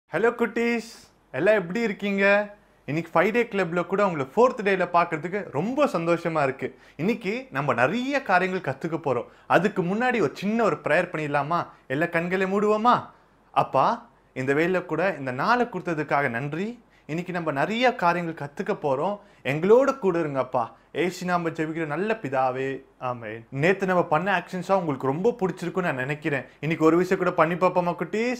Hello குட்டீஸ் எல்லாம் எப்படி இருக்கீங்க இன்னைக்கு ஃபைவ் டே கிளப்ல கூட உங்களை ஃபோர்த் டேல பார்க்கறதுக்கு ரொம்ப சந்தோஷமா இருக்கு இன்னைக்கு நம்ம நிறைய காரியங்கள் கத்துக்க போறோம் அதுக்கு முன்னாடி ஒரு சின்ன ஒரு ப்ரேயர் பண்ணிடலாமா எல்லா கண்களை மூடுவோமா அப்பா இந்த வேலையில கூட இந்த நாளை கொடுத்ததுக்காக நன்றி இன்னைக்கு நம்ம நிறைய காரியங்கள் கத்துக்க போறோம் எங்களோட கூட இருங்கப்பா ஏசி நாம ஜெபிக்கிற நல்ல பிதாவே ஆமே நேத்து நம்ம பண்ண ஆக்ஷன்ஸா உங்களுக்கு ரொம்ப பிடிச்சிருக்குன்னு நான் நினைக்கிறேன் இன்னைக்கு ஒரு விஷயம் கூட பண்ணி பார்ப்போமா குட்டீஸ்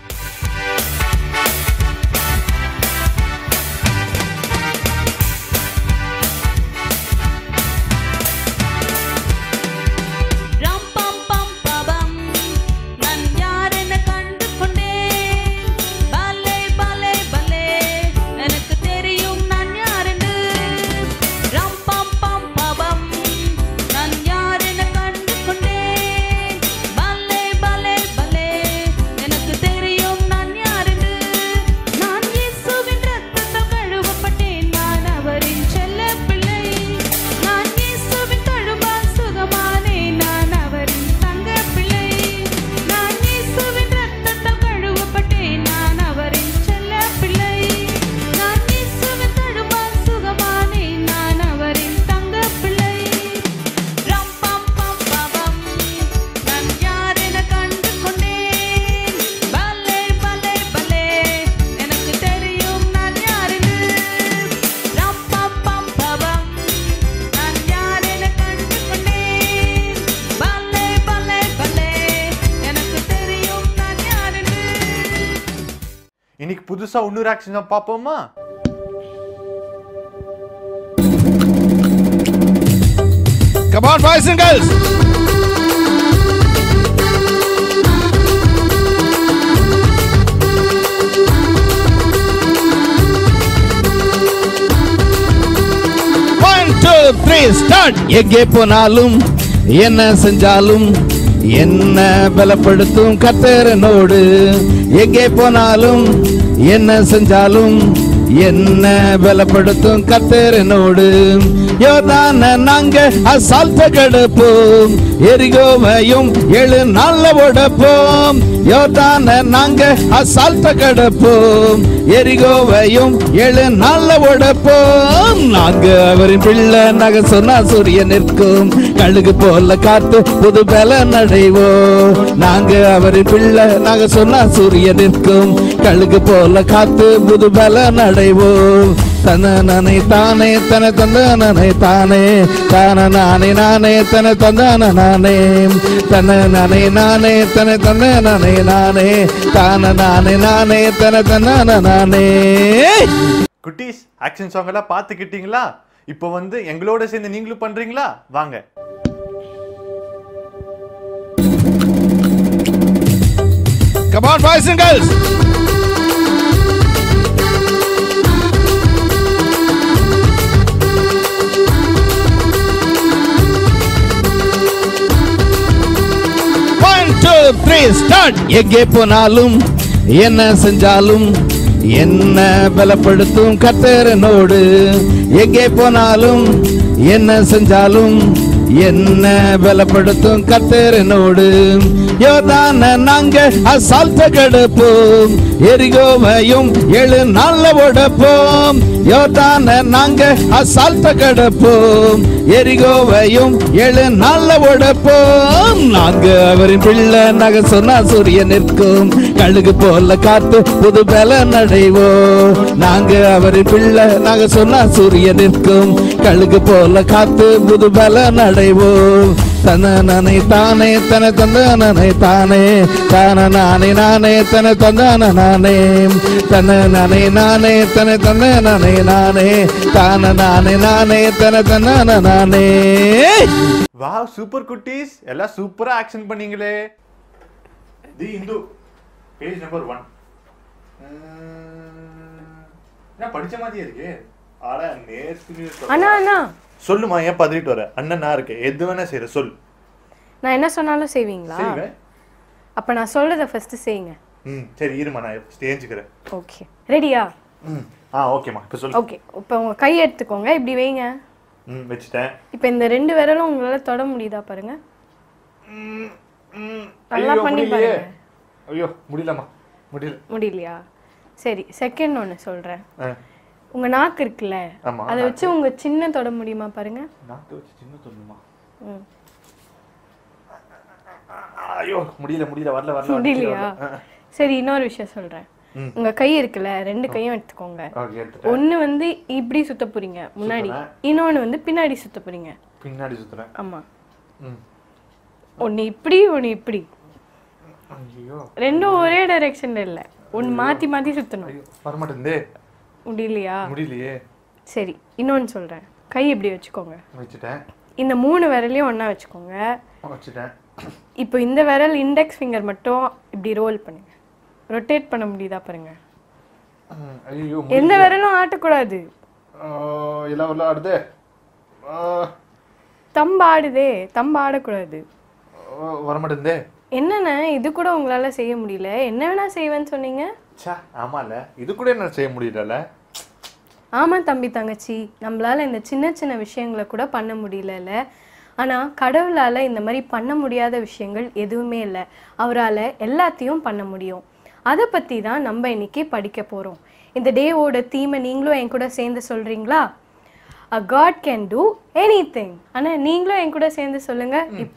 ரம் பம் பம் பபம் நான் யாரென கண்டு கொண்டேன் பலே பலே பலே எனக்கு தெரியும் நான் யாரென்று ரம் பம் பம் பபம் நான் யாரென கண்டு கொண்டேன் பலே பலே பலே எனக்கு தெரியும் நான் யாரென்று நான் இயேசுவின் ரத்தத்தால் கழுவப்பட்டேன் நான் அவரின் செல்ல பிள்ளை நான் இயேசுவின் தழும்பால் சுகமானேன் நான் அவரின் தங்க பிள்ளை நான் இயேசுவின் ரத்தத்தால் கழுவப்பட்டேன் நான் அவரின் செல்ல பிள்ளை நான் இயேசுவின் தழும்பால் சுகமானேன் நான் அவரின் தங்க பிள்ளை ரம் பம் பம் பபம் நான் யாரென கண்டு கொண்டேன் பலே பலே பலே எனக்கு தெரியும் நான் யாரென்று ரம் பம் பம் பபம் நான் யாரென கண்டு கொண்டேன் பலே பலே பலே எனக்கு தெரியும் நான் யாரென்று இன்னைக்கு புதுசா இன்னொரு ஆக்ஷன் தான் பார்ப்போமா Come on, boys and girls. One, two, three, start. எங்கே போனாலும் என்ன செஞ்சாலும் என்ன பலப்படுத்தும் கத்தரனோடு எங்கே போனாலும் என்ன செஞ்சாலும் என்ன பலப்படுத்தும் கத்தரனோடு யோதான நாங்க அசால்ட்ட கெடுப்போம் எரிகோவையும் ஏழு நாள்ல உடப்போம் யோதான நாங்க அசால்ட்ட கெடுப்போம் எரிகோவையும் ஏழு நாள்ல உடப்போம் நாங்க அவரின் பிள்ளை நக சொன்னா சூரியன் நிற்கும் கழுகு போல காத்து புது பல நடைவோம் நாங்க அவரின் பிள்ளை நக சொன்னா சூரியன் நிற்கும் கழுகு போல காத்து புது பல நடைவோம் தனனனை தானே தன தந்தனனை தானே தான நானே நானே தன தந்தன நானே தன நானே நானே தன தந்தனனை நானே தான நானே நானே தன தந்தன நானே குட்டீஸ் ஆக்ஷன் சாங் எல்லாம் பார்த்துக்கிட்டீங்களா இப்போ வந்து எங்களோட சேர்ந்து நீங்களும் பண்றீங்களா வாங்க Come on, boys and girls. One, two, three, start. எங்கே போனாலும் என்ன செஞ்சாலும் என்ன பலப்படுத்தும் கத்தரனோடு எங்கே போனாலும் என்ன செஞ்சாலும் என்ன பலப்படுத்தும் கத்தரனோடு யோதான நாங்க அசால்ட்ட கெடுப்போம் எரிகோவையும் ஏழு நாள்ல உடப்போம் யோதான நாங்க அசால்ட்ட கெடுப்போம் எரிகோவையும் ஏழு நாள்ல உடப்போம் நாங்க அவரின் பிள்ளை நக சொன்னா சூரியன் நிற்கும் கழுகு போல காத்து புது பல நடைவோம் நாங்க அவரின் பிள்ளை நக சொன்னா சூரியன் நிற்கும் கழுகு போல காத்து புது பல நடைவோம் தனனனை தானே தன தந்தனனை தானே தான நானே நானே தன தந்தன நானே தன நானே நானே தன தந்தனனை நானே தான நானே நானே தன தந்தன நானே வாவ் சூப்பர் குட்டீஸ் எல்லாம் சூப்பரா ஆக்ஷன் பண்ணீங்களே the Hindu page number one என்ன படிச்ச மாதிரியே இருக்கு ஆனா நேர்த்து அண்ணா அண்ணா சொல்லுமா ஏன் பதறிட்டு வர அண்ணன் நான் இருக்கேன் எது வேணா செய்யற சொல் நான் என்ன சொன்னாலும் செய்வீங்களா செய்வேன் அப்ப நான் சொல்றத ஃபர்ஸ்ட் செய்யுங்க ம் சரி இருமா நான் ஸ்டேஞ்சுக்கிறேன் ஓகே ரெடியா ம் ஆ ஓகேம்மா இப்போ சொல்லு ஓகே இப்போ உங்க கை எடுத்துக்கோங்க இப்படி வைங்க ம் வச்சுட்டேன் இப்போ இந்த ரெண்டு விரலும் உங்களால தொட முடியுதா பாருங்க ம், ம். நல்லா ஐயோ, பண்ணி முடியலையே. பாருங்க. ஐயோ முடியலம்மா முடியல முடியலையா சரி செகண்ட் ஒன்று சொல்கிறேன் ஆ, உங்க நாக்கு இருக்குல்ல ஆமா, அதை வச்சு உங்க சின்ன தொட முடியுமா பாருங்க நாக்கு வச்சு சின்ன சொல்லுமா ம். ஐயோ முடியல முடியல வரல வரல முடியலையா சரி இன்னொரு விஷயம் சொல்றேன் உங்க கை இருக்குல்ல ரெண்டு கையும் எடுத்துக்கோங்க ஓகே எடுத்துட்டேன் ஒண்ணு வந்து இப்படி சுத்த போறீங்க முன்னாடி சுத்துறேன். இன்னொன்னு வந்து பின்னாடி சுத்த போறீங்க பின்னாடி சுத்துறேன் ஆமா ம் ஒண்ணு இப்படி ஒண்ணு இப்படி ஐயோ ரெண்டும் ஒரே டைரக்ஷன்ல இல்ல ஒண்ணு மாத்தி மாத்தி சுத்தணும் ஐயோ வரமாட்டேந்தே முடியலையா முடியலையே சரி இன்னொன்னு சொல்றேன் கை இப்படி வச்சுக்கோங்க வச்சுட்டேன் இந்த மூணு விரலையும் ஒண்ணா வச்சுக்கோங்க வச்சுட்டேன் இப்போ இந்த விரல் இண்டெக்ஸ் ஃபிங்கர் மட்டும் இப்படி ரோல் பண்ணுங்க ரொட்டேட் பண்ண முடியுதா பாருங்க ம், ஐயோ எந்த விரலும் ஆட்டக்கூடாது எல்லாம் வரல ஆடுதே ஆ, தம்பு ஆடுதே தம்பு ஆடக்கூடாது ஆ, வரமாட்டேந்தே என்னண்ணே இது கூட உங்களால செய்ய முடியல என்ன வேணா செய்வேன்னு சொன்னீங்க ச்சே ஆமால இது கூட என்ன செய்ய முடியலல்ல ஆமா தம்பி தங்கச்சி நம்மளால இந்த சின்ன சின்ன விஷயங்களை கூட பண்ண முடியலல்ல ஆனா கடவுளால இந்த மாதிரி பண்ண முடியாத விஷயங்கள் எதுவுமே இல்லை அவரால் எல்லாத்தையும் பண்ண முடியும் அதை பத்தி தான் நம்ம இன்னைக்கு படிக்க போறோம் இந்த டேவோட தீமை நீங்களும் என் கூட சேர்ந்து சொல்றீங்களா a God can do anything ஆனா நீங்களும் என் கூட சேர்ந்து சொல்லுங்க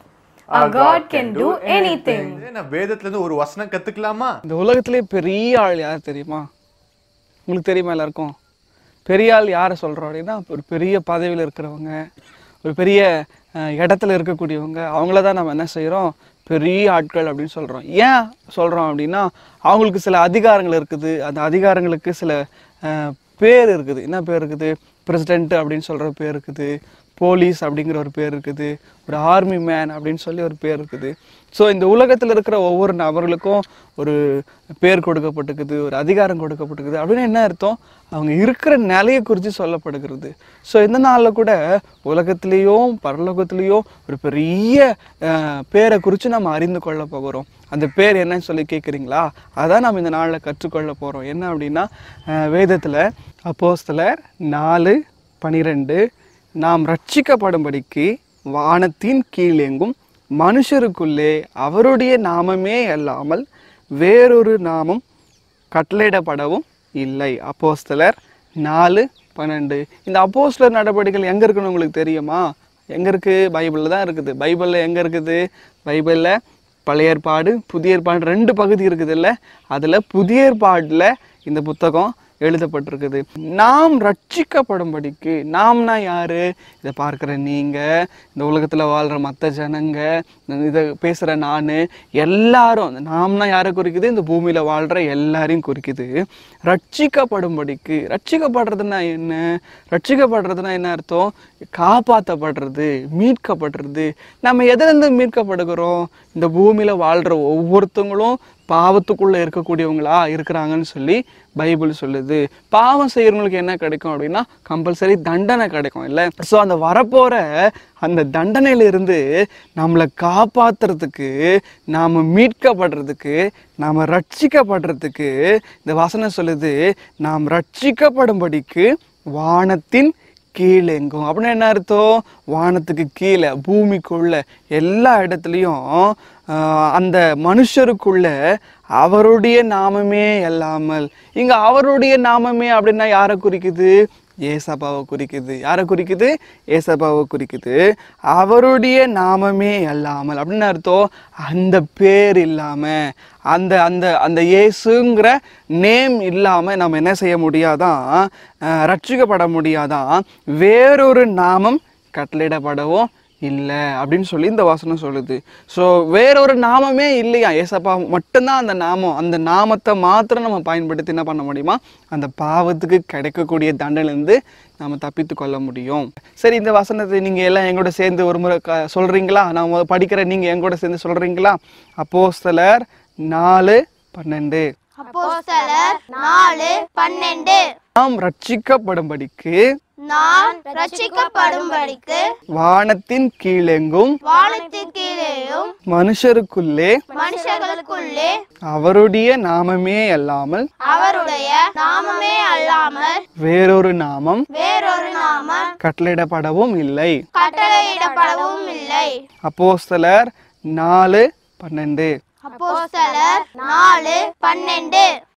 a God can do anything நான் வேதத்துல இருந்து ஒரு வசனம் கத்துக்கலாமா இந்த உலகத்திலே பெரிய ஆள் யார் தெரியுமா உங்களுக்கு தெரியுமா எல்லாருக்கும் பெரிய ஆள் யாரை சொல்கிறோம் அப்படின்னா ஒரு பெரிய பதவியில் இருக்கிறவங்க ஒரு பெரிய அஹ், இடத்துல இருக்கக்கூடியவங்க அவங்கள தான் நம்ம என்ன செய்கிறோம் பெரிய ஆட்கள் அப்படின்னு சொல்கிறோம் ஏன் சொல்கிறோம் அப்படின்னா அவங்களுக்கு சில அதிகாரங்கள் இருக்குது அந்த அதிகாரங்களுக்கு சில அஹ், பேர் இருக்குது என்ன பேர் இருக்குது பிரசிடென்ட் அப்படின்னு சொல்கிற பேர் இருக்குது போலீஸ் அப்படிங்கிற ஒரு பேர் இருக்குது ஒரு ஆர்மி மேன் அப்படின்னு சொல்லி ஒரு பேர் இருக்குது ஸோ இந்த உலகத்தில் இருக்கிற ஒவ்வொரு நபர்களுக்கும் ஒரு பேர் கொடுக்கப்பட்டிருக்குது ஒரு அதிகாரம் கொடுக்கப்பட்டிருக்குது அப்படின்னு என்ன அர்த்தம் அவங்க இருக்கிற நிலையை குறித்து சொல்லப்படுகிறது ஸோ இந்த நாளில் கூட உலகத்திலேயும் பரலோகத்திலேயும் ஒரு பெரிய அஹ், பேரை குறித்து நம்ம அறிந்து கொள்ள போகிறோம் அந்த பேர் என்னன்னு சொல்லி கேட்குறீங்களா அதான் நம்ம இந்த நாளில் கற்றுக்கொள்ள போகிறோம் என்ன அப்படின்னா வேதத்தில் அப்போஸ்தலர் நாலு பனிரெண்டு நாம் ரட்சிக்கப்படும்படிக்கு வானத்தின் கீழெங்கும் மனுஷருக்குள்ளே அவருடைய நாமமே அல்லாமல் வேறொரு நாமம் கட்டளையிடப்படவும் இல்லை அப்போஸ்தலர் நாலு பன்னெண்டு இந்த அப்போஸ்தலர் நடவடிக்கைகள் எங்கே இருக்குன்னு உங்களுக்கு தெரியுமா எங்கே இருக்குது பைபிளில் தான் இருக்குது பைபிளில் எங்கே இருக்குது பைபிளில் பழைய ஏற்பாடு புதிய ஏற்பாடு ரெண்டு பகுதி இருக்குதுல்ல அதில் புதிய ஏற்பாடில் இந்த புத்தகம் எழுதப்பட்டிருக்குது நாம் ரட்சிக்கப்படும்படிக்கு நாம்னா யாரு இதை பார்க்குற நீங்க இந்த உலகத்துல வாழ்ற மற்ற ஜனங்க இதை பேசுற நான் எல்லாரும் இந்த நாம்னா யாரை குறிக்குது இந்த பூமியில வாழ்ற எல்லாரையும் குறிக்குது ரட்சிக்கப்படும்படிக்கு ரட்சிக்கப்படுறதுன்னா என்ன ரட்சிக்கப்படுறதுன்னா என்ன அர்த்தம் காப்பாற்றப்படுறது மீட்கப்படுறது நம்ம எதிலிருந்து மீட்கப்படுகிறோம் இந்த பூமியில வாழ்ற ஒவ்வொருத்தவங்களும் பாவத்துக்குள்ள இருக்கக்கூடியவங்களா இருக்கிறாங்கன்னு சொல்லி பைபிள் சொல்லுது பாவம் செய்யறவங்களுக்கு என்ன கிடைக்கும் அப்படின்னா கம்பல்சரி தண்டனை கிடைக்கும் இல்லை ஸோ அந்த வரப்போற அந்த தண்டனையிலிருந்து நம்மளை காப்பாத்துறதுக்கு நாம் மீட்கப்படுறதுக்கு நாம் ரட்சிக்கப்படுறதுக்கு இந்த வசனம் சொல்லுது நாம் ரட்சிக்கப்படும்படிக்கு வானத்தின் கீழெங்கும் அப்படின்னா என்ன அர்த்தம் வானத்துக்கு கீழே பூமிக்குள்ள எல்லா இடத்துலையும் ஆஹ், அந்த மனுஷருக்குள்ள அவருடைய நாமமே அல்லாமல் இங்க அவருடைய நாமமே அப்படின்னா யாரை குறிக்குது ஏசப்பாவை குறிக்குது யாரை குறிக்குது ஏசப்பாவை குறிக்குது அவருடைய நாமமே அல்லாமல் அப்படின்னு அர்த்தம் அந்த பேர் இல்லாம அந்த அந்த அந்த இயேசுங்கிற நேம் இல்லாம நம்ம என்ன செய்ய முடியாதான் அஹ், ரட்சிக்கப்பட முடியாதான் வேறொரு நாமம் கட்டளையிடப்படவும் இல்லை அப்படின்னு சொல்லி இந்த வசனம் சொல்லுது ஸோ வேறொரு நாமமே இல்லையா ஏசப்பா மட்டும்தான் அந்த நாமம் அந்த நாமத்தை மாத்திரம் நம்ம பயன்படுத்தி என்ன பண்ண முடியுமா அந்த பாவத்துக்கு கிடைக்கக்கூடிய தண்டனையிலேருந்து நம்ம தப்பித்து கொள்ள முடியும் சரி இந்த வசனத்தை நீங்கள் எல்லாம் எங்கூட சேர்ந்து ஒரு முறை க சொல்கிறீங்களா நான் முத படிக்கிற நீங்கள் எங்கூட சேர்ந்து சொல்கிறீங்களா அப்போஸ்தலர் நாலு பன்னெண்டு அப்போஸ்தலர் நாலு பன்னெண்டு நாம் ரட்சிக்கப்படும்படிக்கு நாம் ரட்சிக்கப்படும்படிக்கு வானத்தின் கீழெங்கும் வானத்தின் கீழேயும் மனுஷருக்குள்ளே மனுஷர்களுக்குள்ளே அவருடைய நாமமே அல்லாமல் அவருடைய நாமமே அல்லாமல் வேறொரு நாமம் வேறொரு நாமம் கட்டளையிடப்படவும் இல்லை கட்டளையிடப்படவும் இல்லை அப்போஸ்தலர் நாலு பன்னெண்டு அப்போஸ்தலர் நாலு பன்னெண்டு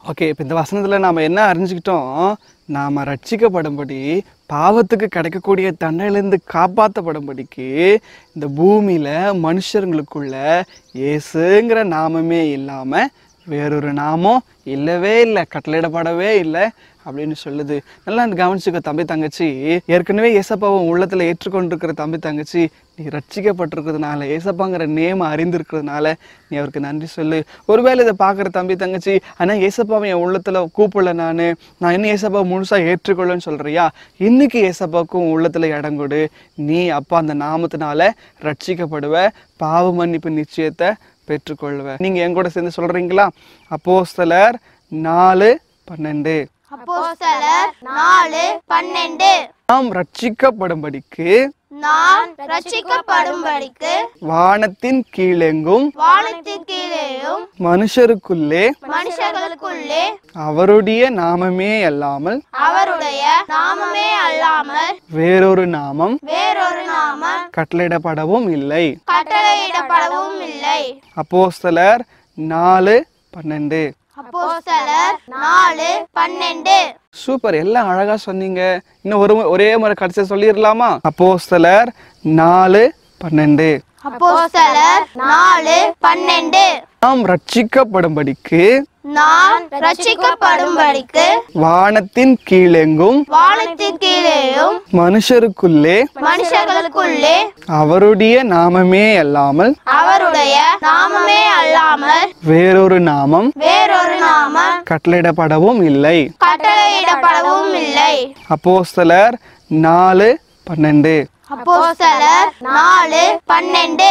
ஓகே இப்போ இந்த வசனத்தில் நாம் என்ன அறிஞ்சுக்கிட்டோம் நாம் ரட்சிக்கப்படும்படி பாவத்துக்கு கிடைக்கக்கூடிய தண்டனையிலேருந்து காப்பாற்றப்படும்படிக்கு இந்த பூமியில் மனுஷர்களுக்குள்ள இயேசுங்கிற நாமமே இல்லாமல் வேறொரு நாமம் இல்லவே இல்லை கட்டளையிடப்படவே இல்லை அப்படின்னு சொல்லுது நல்லா அந்த கவனிச்சுக்க தம்பி தங்கச்சி ஏற்கனவே ஏசப்பாவை உன் உள்ளத்தில் ஏற்றுக்கொண்டிருக்கிற தம்பி தங்கச்சி நீ ரட்சிக்கப்பட்டிருக்கிறதுனால ஏசப்பாங்கிற நேம் அறிந்திருக்கிறதுனால நீ அவருக்கு நன்றி சொல்லு ஒருவேளை இதை பார்க்குற தம்பி தங்கச்சி ஆனால் ஏசப்பாவை என் உள்ளத்தில் கூப்பிடல நான் நான் இன்னும் ஏசப்பாவை முழுசாக ஏற்றுக்கொள்ளன்னு சொல்கிறியா இன்னைக்கு ஏசப்பாவுக்கும் உன் உள்ளத்தில் இடம் கொடு நீ அப்பா அந்த நாமத்தினால ரட்சிக்கப்படுவ பாவ மன்னிப்பு நிச்சயத்தை பெற்றுக்கொள்வ நீங்கள் என் கூட சேர்ந்து சொல்கிறீங்களா அப்போஸ்தலர் நாலு பன்னெண்டு அப்போஸ்தலர் நாலு பன்னெண்டு நாம் ரட்சிக்கப்படும்படிக்கு நான் ரட்சிக்கப்படும்படிக்கு வானத்தின் கீழெங்கும் வானத்தின் கீழேயும் மனுஷருக்குள்ளே மனுஷர்களுக்குள்ளே அவருடைய நாமமே அல்லாமல் அவருடைய நாமமே அல்லாமல் வேறொரு நாமம் வேறொரு நாமம் கட்டளையிடப்படவும் இல்லை கட்டளையிடப்படவும் இல்லை அப்போஸ்தலர் நாலு பன்னெண்டு அப்போஸ்தலர் நாலு பன்னெண்டு சூப்பர் எல்லாம் அழகா சொன்னீங்க இன்னும் ஒரு மு- ஒரே முறை கடைசியா சொல்லிடலாமா அப்போஸ்தலர் நாலு பன்னெண்டு அப்போஸ்தலர் நாலு பன்னெண்டு நாம் ரட்சிக்கப்படும்படிக்கு நான் ரட்சிக்கப்படும்படிக்கு வானத்தின் கீழெங்கும் வானத்தின் கீழேயும் மனுஷருக்குள்ளே மனுஷர்களுக்குள்ளே அவருடைய நாமமே அல்லாமல் அவருடைய நாமமே அல்லாமல் வேறொரு நாமம் வேறொரு நாமம் கட்டளையிடப்படவும் இல்லை கட்டளையிடப்படவும் இல்லை அப்போஸ்தலர் நாலு பன்னெண்டு அப்போஸ்தலர் நாலு பன்னெண்டு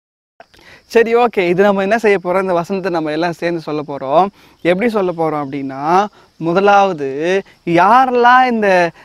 சரி ஓகே இது நம்ம என்ன செய்ய போறோம் இந்த வசனத்தை நம்ம எல்லாம் சேர்ந்து சொல்ல போறோம் எப்படி சொல்ல போறோம் அப்படின்னா முதலாவது யாரெல்லாம் இந்த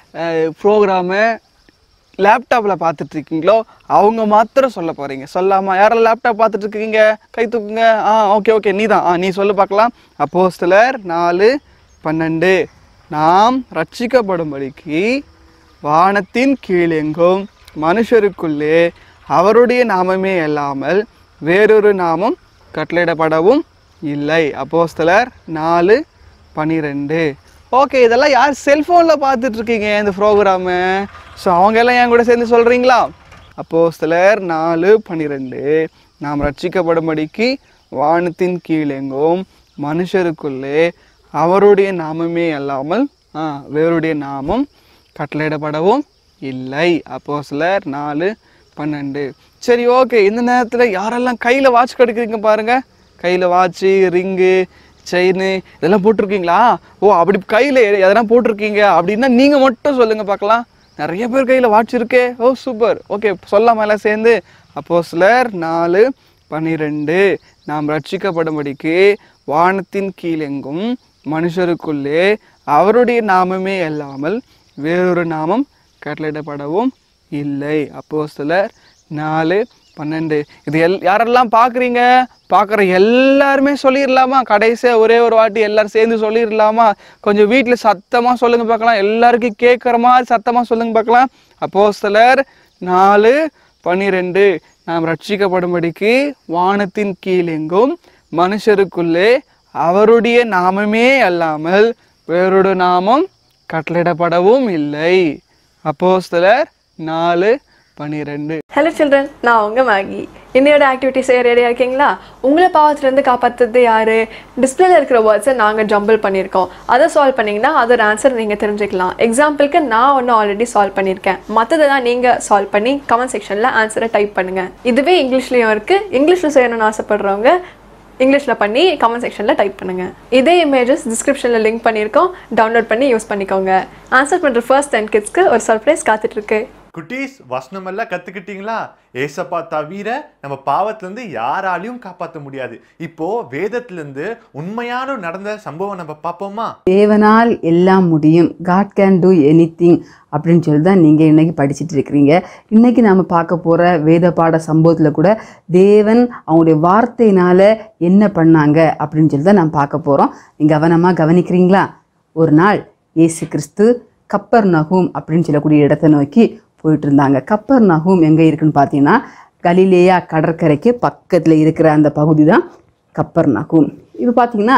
ப்ரோக்ராமு லேப்டாப்பில் பார்த்துட்டு இருக்கீங்களோ அவங்க மாத்திரம் சொல்ல போறீங்க சொல்லாமா யாரெல்லாம் லேப்டாப் பார்த்துட்டு இருக்கீங்க கை தூக்குங்க ஆ ஓகே ஓகே நீ தான் ஆ நீ சொல்லு பார்க்கலாம் அப்போஸ்தலர் நாலு பன்னெண்டு நாம் ரட்சிக்கப்படும்படிக்கு வானத்தின் கீழெங்கும் மனுஷருக்குள்ளே அவருடைய நாமமே அல்லாமல் வேறொரு நாமம் கட்டளையிடப்படவும் இல்லை அப்போஸ்தலர் நாலு பன்னிரெண்டு ஓகே இதெல்லாம் யார் செல்ஃபோனில் பார்த்துட்டு இருக்கீங்க இந்த ப்ரோக்ராமு ஸோ அவங்க எல்லாம் என் கூட சேர்ந்து சொல்கிறீங்களா அப்போஸ்தலர் நாலு பன்னிரெண்டு நாம் ரட்சிக்கப்படும்படிக்கு வானத்தின் கீழெங்கும் மனுஷருக்குள்ளே அவருடைய நாமமே அல்லாமல் ஆ, வேறுடைய நாமம் கட்டளையிடப்படவும் இல்லை அப்போ சிலர் நாலு பன்னெண்டு சரி ஓகே இந்த நேரத்தில் யாரெல்லாம் கையில் வாட்ச் கிடைக்கிறீங்க பாருங்க கையில் வாட்ச்சு ரிங்கு செயின் இதெல்லாம் போட்டிருக்கீங்களா ஓ அப்படி கையில் எதனா போட்டிருக்கீங்க அப்படின்னா நீங்கள் மட்டும் சொல்லுங்கள் பார்க்கலாம் நிறைய பேர் கையில் வாட்ச் இருக்கே ஓ சூப்பர் ஓகே சொல்லாம எல்லாம் சேர்ந்து அப்போ சிலர் நாலு பன்னிரெண்டு நாம் ரட்சிக்கப்படும்படிக்கு வானத்தின் கீழெங்கும் மனுஷருக்குள்ளே அவருடைய நாமமே அல்லாமல் வேறொரு நாமம் கட்டளையிடப்படவும் இல்லை அப்போ சிலர் நாலு பன்னெண்டு இது எல் யாரெல்லாம் பார்க்குறீங்க பார்க்குற எல்லாருமே சொல்லிடலாமா கடைசியாக ஒரே ஒரு வாட்டி எல்லாரும் சேர்ந்து சொல்லிடலாமா கொஞ்சம் வீட்டில் சத்தமாக சொல்லுங்க பார்க்கலாம் எல்லாருக்கும் கேட்குற மாதிரி சத்தமாக சொல்லுங்க பார்க்கலாம் அப்போ சிலர் நாலு பன்னிரெண்டு நாம் ரட்சிக்கப்படும்படிக்கு வானத்தின் கீழெங்கும் மனுஷருக்குள்ளே அவருடைய நாமமே அல்லாமல் வேறொரு நாமம் கட்டளிடப்படவும் இல்லை அப்போஸ்தலர் நாலு பன்னிரெண்டு ஹலோ சில்ட்ரன் நான் உங்க மேகி இன்னையோட ஆக்டிவிட்டி செய்ய ரெடியாக இருக்கீங்களா உங்களை பாவத்திலேருந்து காப்பாற்றுறது யாரு டிஸ்பிளேல இருக்கிற வேர்ட்ஸை நாங்கள் ஜம்பிள் பண்ணியிருக்கோம் அதை சால்வ் பண்ணீங்கன்னா அதோட ஆன்சர் நீங்கள் தெரிஞ்சுக்கலாம் எக்ஸாம்பிளுக்கு நான் ஒன்று ஆல்ரெடி சால்வ் பண்ணியிருக்கேன் மற்றதெல்லாம் நீங்கள் சால்வ் பண்ணி கமெண்ட் செக்ஷனில் ஆன்சரை டைப் பண்ணுங்கள் இதுவே இங்கிலீஷ்லேயும் இருக்குது இங்கிலீஷில் செய்யணும்னு ஆசைப்படுறவங்க இங்கிலீஷில் பண்ணி கமெண்ட் செக்ஷனில் டைப் பண்ணுங்கள் இதே இமேஜஸ் டிஸ்கிரிப்ஷனில் லிங்க் பண்ணியிருக்கோம் டவுன்லோட் பண்ணி யூஸ் பண்ணிக்கோங்க ஆன்சர் பண்ணுற ஃபர்ஸ்ட் டென் கிட்ஸ்க்கு ஒரு சர்ப்ரைஸ் காத்துட்ருக்கு குட்டீஸ் வசனம் எல்லாம் கத்துக்கிட்டீங்களா ஏசப்பா தவிர நம்ம பாவத்திலிருந்து யாராலையும் காப்பாற்ற முடியாது இப்போ வேதத்திலிருந்து உண்மையான நடந்த சம்பவம் நம்ம பார்ப்போமா தேவனால் எல்லாம் முடியும் காட் கேன் டூ எனிதிங் அப்படின்னு சொல்லி தான் நீங்கள் இன்னைக்கு படிச்சிட்டு இருக்கிறீங்க இன்னைக்கு நாம் பார்க்க போகிற வேத பாட சம்பவத்தில் கூட தேவன் அவங்களுடைய வார்த்தையினால் என்ன பண்ணாங்க அப்படின்னு சொல்லி தான் நாம் பார்க்க போகிறோம் நீங்கள் கவனமாக கவனிக்கிறீங்களா ஒரு நாள் இயேசு கிறிஸ்து கப்பர் நகூம் அப்படின்னு சொல்லக்கூடிய இடத்தை நோக்கி போயிட்டு இருந்தாங்க கப்பர் நகூம் எங்கே இருக்குன்னு பார்த்தீங்கன்னா கலிலேயா கடற்கரைக்கு பக்கத்தில் இருக்கிற அந்த பகுதி தான் கப்பர் நகூம் இப்போ பார்த்தீங்கன்னா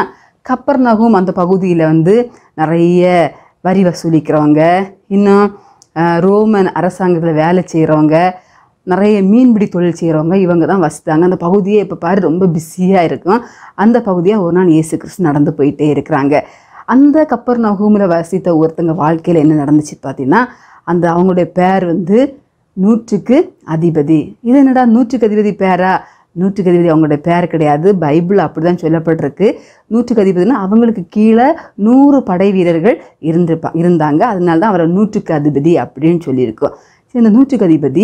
கப்பர் நகும் அந்த பகுதியில் வந்து நிறைய வரி வசூலிக்கிறவங்க இன்னும் அஹ், ரோமன் அரசாங்கத்தில் வேலை செய்கிறவங்க நிறைய மீன்பிடி தொழில் செய்கிறவங்க இவங்க தான் வசித்தாங்க அந்த பகுதியே இப்போ பாரு ரொம்ப பிஸியாக இருக்கும் அந்த பகுதியாக ஒரு நாள் இயேசு கிறிஸ்து நடந்து போயிட்டே இருக்கிறாங்க அந்த கப்பர் நகூமில் வசித்த ஒருத்தங்க வாழ்க்கையில் என்ன நடந்துச்சு பார்த்தீங்கன்னா அந்த அவங்களுடைய பேர் வந்து நூற்றுக்கு அதிபதி இது என்னடா நூற்றுக்கு அதிபதி பேரா நூற்றுக்கு அதிபதி அவங்களுடைய பேர் கிடையாது பைபிள் அப்படி தான் சொல்லப்பட்டிருக்கு நூற்றுக்கு அதிபதினா அவங்களுக்கு கீழே நூறு படை வீரர்கள் இருந்திருப்பா இருந்தாங்க அதனால தான் அவரை நூற்றுக்கு அதிபதி அப்படின்னு சொல்லியிருக்கோம் சரி, இந்த நூற்றுக்கு அதிபதி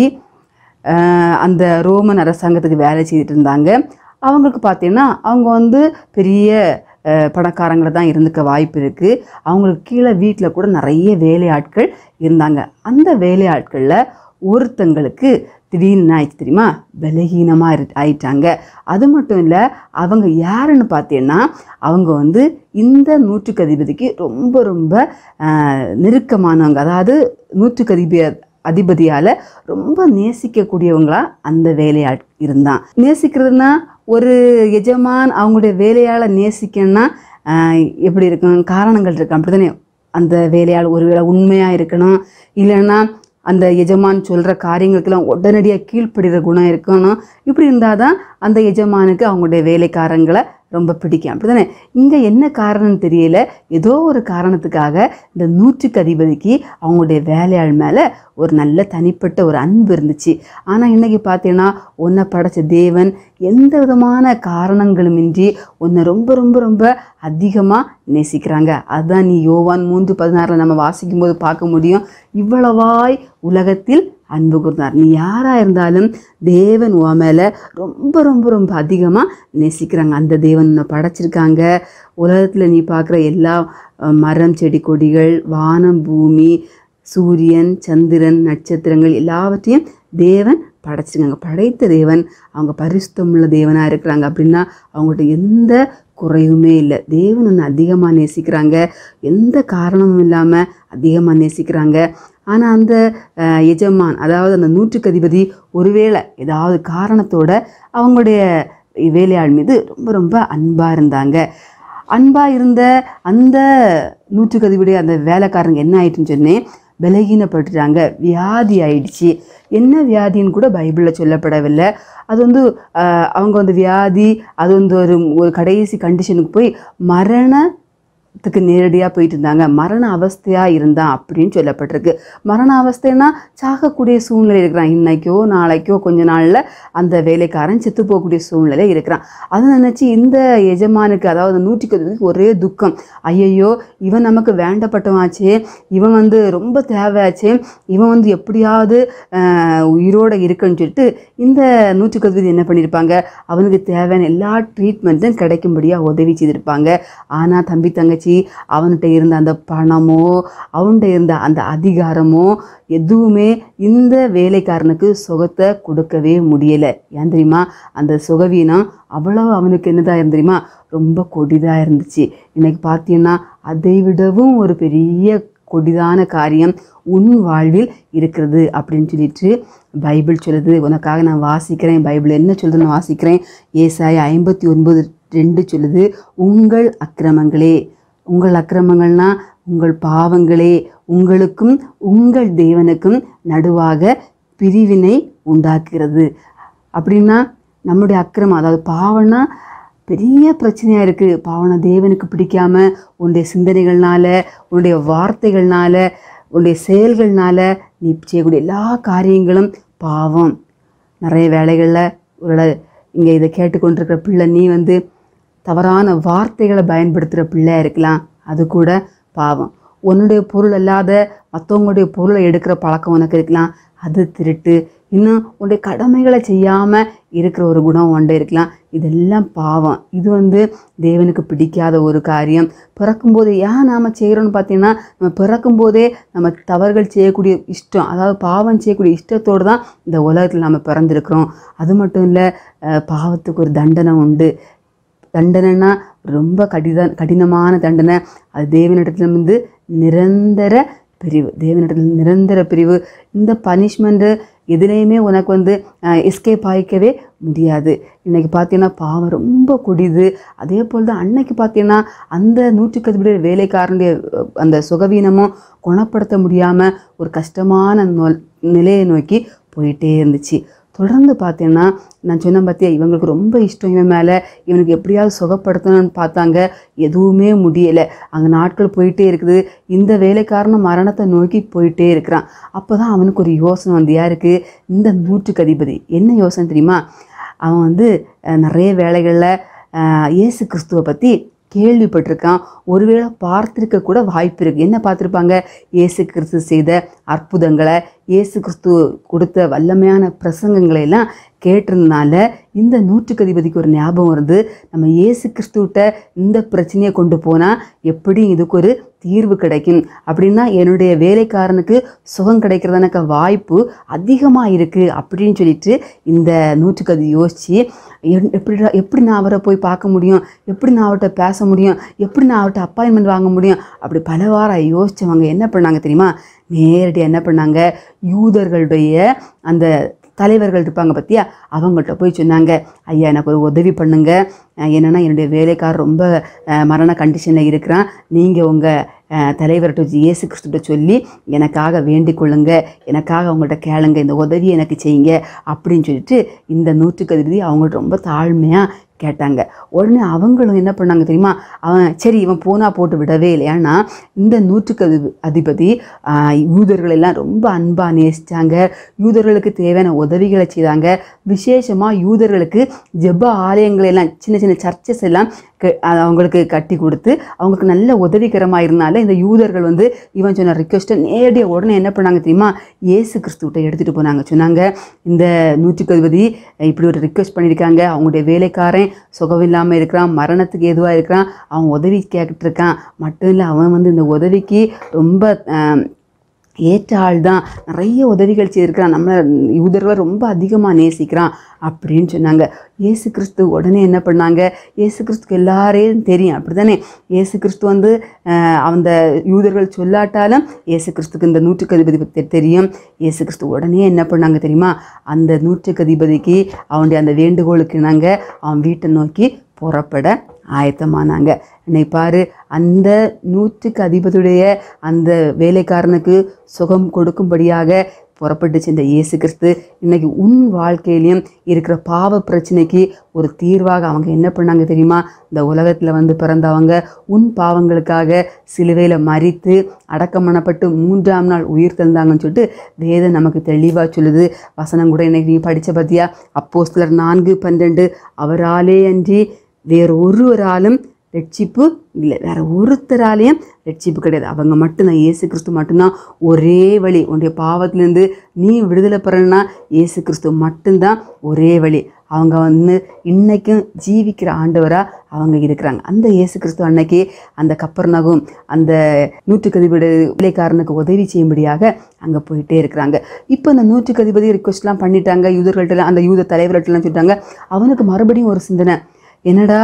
ஆஹ், அந்த ரோமன் அரசாங்கத்துக்கு வேலை செய்துட்டு இருந்தாங்க அவங்களுக்கு பார்த்தீங்கன்னா அவங்க வந்து பெரிய அஹ், பணக்காரங்கள தான் இருந்துக்க வாய்ப்பு இருக்குது அவங்களுக்கு கீழே வீட்டில் கூட நிறைய வேலையாட்கள் இருந்தாங்க அந்த வேலையாட்களில் ஒருத்தங்களுக்கு திடீர்னு என்ன ஆயிடுச்சு தெரியுமா பலகீனமாக இரு ஆயிட்டாங்க அது மட்டும் இல்லை அவங்க யாருன்னு பார்த்தீங்கன்னா அவங்க வந்து இந்த நூற்றுக்கு அதிபதிக்கு ரொம்ப ரொம்ப ஆஹ், நெருக்கமானவங்க அதாவது நூற்றுக்கு அதிபதி அதிபதியால் ரொம்ப நேசிக்கக்கூடியவங்களா அந்த வேலையாள் இருந்தான் நேசிக்கிறதுனா ஒரு எஜமான் அவங்களுடைய வேலையால் நேசிக்கணும்னா ஆஹ், எப்படி இருக்கும் காரணங்கள் இருக்கு அப்படி தானே அந்த வேலையாள் ஒருவேளை உண்மையாக இருக்கணும் இல்லைன்னா அந்த எஜமான் சொல்கிற காரியங்களுக்கெல்லாம் உடனடியாக கீழ்ப்படுகிற குணம் இருக்கணும் இப்படி இருந்தால் தான் அந்த எஜமானுக்கு அவங்களுடைய வேலைக்காரங்களை ரொம்ப பிடிக்கும் அப்படிதானே இங்கே என்ன காரணம்னு தெரியல ஏதோ ஒரு காரணத்துக்காக இந்த நூற்றுக்கு அதிபதிக்கு அவங்களுடைய வேலையாள் மேலே ஒரு நல்ல தனிப்பட்ட ஒரு அன்பு இருந்துச்சு ஆனால் இன்னைக்கு பார்த்தீங்கன்னா உன்னை படைச்ச தேவன் எந்த விதமான காரணங்களுமின்றி உன்னை ரொம்ப ரொம்ப ரொம்ப அதிகமாக நேசிக்கிறாங்க அதுதான் நீ யோவான் மூன்று பதினாறில் நம்ம வாசிக்கும் போது பார்க்க முடியும் இவ்வளவாய் உலகத்தில் அன்பு கூர்ந்தார் நீ யாராக இருந்தாலும் தேவன் உன் மேலே ரொம்ப ரொம்ப ரொம்ப அதிகமாக நேசிக்கிறாங்க அந்த தேவன் உன்னை படைச்சிருக்காங்க உலகத்தில் நீ பார்க்குற எல்லா அஹ், மரம் செடி கொடிகள் வானம் பூமி சூரியன் சந்திரன் நட்சத்திரங்கள் எல்லாவற்றையும் தேவன் படைச்சிருக்காங்க படைத்த தேவன் அவங்க பரிசுத்தமுள்ள தேவனாக இருக்கிறாங்க அப்படின்னா அவங்கள்ட்ட எந்த குறையுமே இல்லை தேவன் ஒன்று அதிகமாக நேசிக்கிறாங்க எந்த காரணமும் இல்லாமல் அதிகமாக நேசிக்கிறாங்க ஆனால் அந்த அஹ், எஜமான் அதாவது அந்த நூற்றுக்கு அதிபதி ஒருவேளை ஏதாவது காரணத்தோட அவங்களுடைய வேலையாள் மீது ரொம்ப ரொம்ப அன்பாக இருந்தாங்க அன்பாக இருந்த அந்த நூற்றுக்கு அதிபதி அந்த வேலைக்காரங்க என்ன ஆயிட்டுன்னு சொன்னேன் பலகீனப்பட்டுட்டாங்க வியாதி ஆயிடுச்சு என்ன வியாதின்னு கூட பைபிளில் சொல்லப்படவில்லை அது வந்து ஆஹ், அவங்க வந்து வியாதி அது வந்து ஒரு ஒரு கடைசி கண்டிஷனுக்கு போய் மரணத்துக்கு நேரடியாக போயிட்டு இருந்தாங்க மரண அவஸ்தையாக இருந்தான் அப்படின்னு சொல்லப்பட்டிருக்கு மரண அவஸ்தைன்னா சாகக்கூடிய சூழ்நிலை இருக்கிறான் இன்னைக்கோ நாளைக்கோ கொஞ்ச நாளில் அந்த வேலைக்காரன் செத்து போகக்கூடிய சூழ்நிலை இருக்கிறான் அதை நினச்சி இந்த எஜமானுக்கு அதாவது நூற்றிக்கு அதிபதிக்கு ஒரே துக்கம் ஐயையோ இவன் நமக்கு வேண்டப்பட்டவாச்சே இவன் வந்து ரொம்ப தேவையாச்சே இவன் வந்து எப்படியாவது ஆஹ், உயிரோட இருக்குன்னு சொல்லிட்டு இந்த நூற்றுக்கு அதிபதி என்ன பண்ணியிருப்பாங்க அவனுக்கு தேவையான எல்லா ட்ரீட்மெண்ட்டும் கிடைக்கும்படியாக உதவி செய்திருப்பாங்க ஆனால் தம்பி தங்கச்சி அவன்கிட்ட இருந்த அந்த பணமோ அவன்கிட்ட இருந்த அந்த அதிகாரமோ எதுவுமே இந்த வேலைக்காரனுக்கு சுகத்தை கொடுக்கவே முடியலை ஏன் தெரியுமா அந்த சுகவீனம் அவ்வளவு அவனுக்கு என்னதான் இருந்து தெரியுமா ரொம்ப கொடிதாக இருந்துச்சு இன்னைக்கு பார்த்தீங்கன்னா அதை விடவும் ஒரு பெரிய கொடிதான காரியம் உன் வாழ்வில் இருக்கிறது அப்படின்னு சொல்லிட்டு பைபிள் சொல்லுது உனக்காக நான் வாசிக்கிறேன் பைபிள் என்ன சொல்லுது நான் வாசிக்கிறேன் ஏசாய ஐம்பத்தி ஒன்பது ரெண்டு சொல்லுது உங்கள் அக்கிரமங்களே உங்கள் அக்கிரமங்கள்னா உங்கள் பாவங்களே உங்களுக்கும் உங்கள் தேவனுக்கும் நடுவாக பிரிவினை உண்டாக்குகிறது அப்படின்னா நம்முடைய அக்கிரமம் அதாவது பாவம்னா பெரிய பிரச்சனையாக இருக்குது பாவனை தேவனுக்கு பிடிக்காம உன்னுடைய சிந்தனைகள்னால உன்னுடைய வார்த்தைகள்னால உன்னுடைய செயல்கள்னால நீ செய்யக்கூடிய எல்லா காரியங்களும் பாவம் நிறைய வேலைகளில் ஒரு இங்கே இதை கேட்டுக்கொண்டிருக்கிற பிள்ளை நீ வந்து தவறான வார்த்தைகளை பயன்படுத்துகிற பிள்ளையா இருக்கலாம் அது கூட பாவம் உன்னுடைய பொருள் அல்லாத மற்றவங்களுடைய பொருளை எடுக்கிற பழக்கம் உனக்கு இருக்கலாம் அது திருட்டு இன்னும் உன்னுடைய கடமைகளை செய்யாமல் இருக்கிற ஒரு குணம் உன்ட இருக்கலாம் இதெல்லாம் பாவம் இது வந்து தேவனுக்கு பிடிக்காத ஒரு காரியம் பிறக்கும்போதே ஏன் நாம் செய்கிறோன்னு பார்த்தீங்கன்னா நம்ம பிறக்கும்போதே நம்ம தவறுகள் செய்யக்கூடிய இஷ்டம் அதாவது பாவம் செய்யக்கூடிய இஷ்டத்தோடு தான் இந்த உலகத்தில் நம்ம பிறந்திருக்கிறோம் அது மட்டும் இல்லை பாவத்துக்கு ஒரு தண்டனை உண்டு தண்டனைனா ரொம்ப கடித கடினமான தண்டனை அது தேவனிடத்திலிருந்து நிரந்தர பிரிவு தேவனிடத்தில் நிரந்தர பிரிவு இந்த பனிஷ்மெண்ட்டு எதுலேயுமே உனக்கு வந்து எஸ்கேப் ஆகிக்கவே முடியாது இன்னைக்கு பார்த்தீங்கன்னா பாவம் ரொம்ப கொடிது அதே போல் தான் அன்னைக்கு பார்த்தீங்கன்னா அந்த நூற்றுக்கதிபடி வேலைக்காரனுடைய அஹ், அந்த சுகவீனமும் குணப்படுத்த முடியாமல் ஒரு கஷ்டமான நொ- நிலையை நோக்கி போயிட்டே இருந்துச்சு தொடர்ந்து பார்த்தீங்கன்னா நான் சொன்ன பார்த்தியா இவங்களுக்கு ரொம்ப இஷ்டம் இவன் மேலே இவனுக்கு எப்படியாவது சுகப்படுத்தணும்னு பார்த்தாங்க எதுவுமே முடியலை அங்கே நாட்கள் போயிட்டே இருக்குது இந்த வேலைக்காரனும் மரணத்தை நோக்கி போயிட்டே இருக்கிறான் அப்போ தான் அவனுக்கு ஒரு யோசனை வந்து யாருக்கு இந்த நூற்றுக்கு அதிபதி என்ன யோசனை தெரியுமா அவன் வந்து அஹ், நிறைய வேலைகளில் இயேசு கிறிஸ்துவை பற்றி கேள்விப்பட்டிருக்கான் ஒருவேளை பார்த்திருக்க கூட வாய்ப்பு இருக்குது என்ன பார்த்துருப்பாங்க இயேசு கிறிஸ்து செய்த அற்புதங்களை இயேசு கிறிஸ்து கொடுத்த வல்லமையான பிரசங்கங்களை எல்லாம் கேட்டிருந்தனால இந்த நூற்றுக்கு அதிபதிக்கு ஒரு ஞாபகம் வருது நம்ம இயேசு கிறிஸ்துவிட்ட இந்த பிரச்சனையை கொண்டு போனால் எப்படி இதுக்கு ஒரு தீர்வு கிடைக்கும் அப்படின்னா என்னுடைய வேலைக்காரனுக்கு சுகம் கிடைக்கிறதுனக்கு வாய்ப்பு அதிகமாக இருக்குது அப்படின்னு சொல்லிட்டு இந்த நூற்றுக்கு அது யோசித்து எப்படி எப்படி நான் அவரை போய் பார்க்க முடியும் எப்படி நான் அவர்கிட்ட பேச முடியும் எப்படி நான் அவர்கிட்ட அப்பாயின்மெண்ட் வாங்க முடியும் அப்படி பல வாரம் யோசிச்சவங்க என்ன பண்ணாங்க தெரியுமா நேரடியாக என்ன பண்ணாங்க யூதர்களுடைய அந்த தலைவர்கள் இருப்பாங்க பார்த்தியா அவங்கள்ட்ட போய் சொன்னாங்க ஐயா எனக்கு ஒரு உதவி பண்ணுங்க அஹ் என்னன்னா என்னுடைய வேலைக்காரர் ரொம்ப அஹ், மரண கண்டிஷனில் இருக்கிறான் நீங்கள் உங்கள் தலைவர்கிட்ட வச்சு இயேசு கிறிஸ்துட்ட சொல்லி எனக்காக வேண்டிக் கொள்ளுங்க எனக்காக அவங்கள்ட்ட கேளுங்க இந்த உதவி எனக்கு செய்யுங்க அப்படின்னு சொல்லிட்டு இந்த நூற்றுக்கு அதிபதி அவங்கள்ட்ட ரொம்ப தாழ்மையாக கேட்டாங்க உடனே அவங்களும் என்ன பண்ணாங்க தெரியுமா அவன் சரி இவன் போனா போட்டு விடவே இல்லை ஏன்னா இந்த நூற்றுக்கு அதிப- அதிபதி ஆஹ், யூதர்கள் எல்லாம் ரொம்ப அன்பாக நேசித்தாங்க யூதர்களுக்கு தேவையான உதவிகளை செய்தாங்க விசேஷமாக யூதர்களுக்கு ஜெப ஆலயங்களை எல்லாம் சின்ன சின்ன சர்ச்சஸ் எல்லாம் க- அஹ் அவங்களுக்கு கட்டி கொடுத்து அவங்களுக்கு நல்ல உதவிகரமாக இருந்தால இந்த யூதர்கள் வந்து இவன் சொன்ன ரிக்வெஸ்ட்டை நேரடியாக உடனே என்ன பண்ணாங்க தெரியுமா இயேசு கிறிஸ்துவிட்ட எடுத்துகிட்டு போனாங்க சொன்னாங்க இந்த நூற்றுக்கு அதிபதி இப்படி ஒரு ரிக்வெஸ்ட் பண்ணியிருக்காங்க அவங்களுடைய வேலைக்காரன் சுகம் இல்லாமல் இருக்கிறான் மரணத்துக்கு எதுவாக இருக்கிறான் அவன் உதவி கேட்டுட்டு இருக்கான் மட்டும் இல்லை அவன் வந்து இந்த உதவிக்கு ரொம்ப ஆம், ஏற்ற ஆள் தான் நிறைய உதவிகள் செய்திருக்கிறான் நம்ம யூதர்களை ரொம்ப அதிகமாக நேசிக்கிறான் அப்படின்னு சொன்னாங்க இயேசு கிறிஸ்து உடனே என்ன பண்ணாங்க இயேசு கிறிஸ்துக்கு எல்லாரையும் தெரியும் அப்படி தானே இயேசு கிறிஸ்து வந்து ஆஹ், அந்த யூதர்கள் சொல்லாட்டாலும் இயேசு கிறிஸ்துக்கு இந்த நூற்றுக்கு அதிபதி பற்றி தெரியும் இயேசு கிறிஸ்து உடனே என்ன பண்ணாங்க தெரியுமா அந்த நூற்றுக்கு அதிபதிக்கு அவனுடைய அந்த வேண்டுகோளுக்கு நாங்கள் அவன் வீட்டை நோக்கி புறப்பட ஆயத்தமானாங்க இன்னைக்கு பாரு அந்த நூற்றுக்கு அதிபதியுடைய அந்த வேலைக்காரனுக்கு சுகம் கொடுக்கும்படியாக புறப்பட்டு சென்ற இயேசு கிறிஸ்து இன்னைக்கு உன் வாழ்க்கையிலையும் இருக்கிற பாவ பிரச்சனைக்கு ஒரு தீர்வாக அவங்க என்ன பண்ணாங்க தெரியுமா இந்த உலகத்தில் வந்து பிறந்தவங்க உன் பாவங்களுக்காக சிலுவையில் மறித்து அடக்கம் பண்ணப்பட்டு மூன்றாம் நாள் உயிர் தந்தாங்கன்னு சொல்லிட்டு வேதம் நமக்கு தெளிவாக சொல்லுது வசனம் கூட இன்னைக்கு நீ படித்த பார்த்தியா அப்போஸ்தலர் நான்கு பன்னெண்டு அவராலே அன்றி வேறு ஒருவராலும் ரட்சிப்பு இல்லை வேற ஒருத்தராலையும் ரட்சிப்பு கிடையாது அவங்க மட்டும்தான் இயேசு கிறிஸ்து மட்டும்தான் ஒரே வழி உன்னுடைய பாவத்திலேருந்து நீ விடுதலை பெறணும்னா இயேசு கிறிஸ்து மட்டும்தான் ஒரே வழி அவங்க வந்து இன்னைக்கும் ஜீவிக்கிற ஆண்டவராக அவங்க இருக்கிறாங்க அந்த இயேசு கிறிஸ்து அன்னைக்கு அந்த கப்பர்நகும் அந்த நூற்றுக்கு அதிபதி வேலைக்காரனுக்கு உதவி செய்யும்படியாக அங்கே போயிட்டே இருக்கிறாங்க இப்போ அந்த நூற்றுக்கு அதிபதி ரிக்வெஸ்ட்லாம் பண்ணிட்டாங்க யூதர்கள்ட்ட அந்த யூத தலைவர்கள்ட்டலாம் சொல்லிட்டாங்க அவனுக்கு மறுபடியும் ஒரு சிந்தனை என்னடா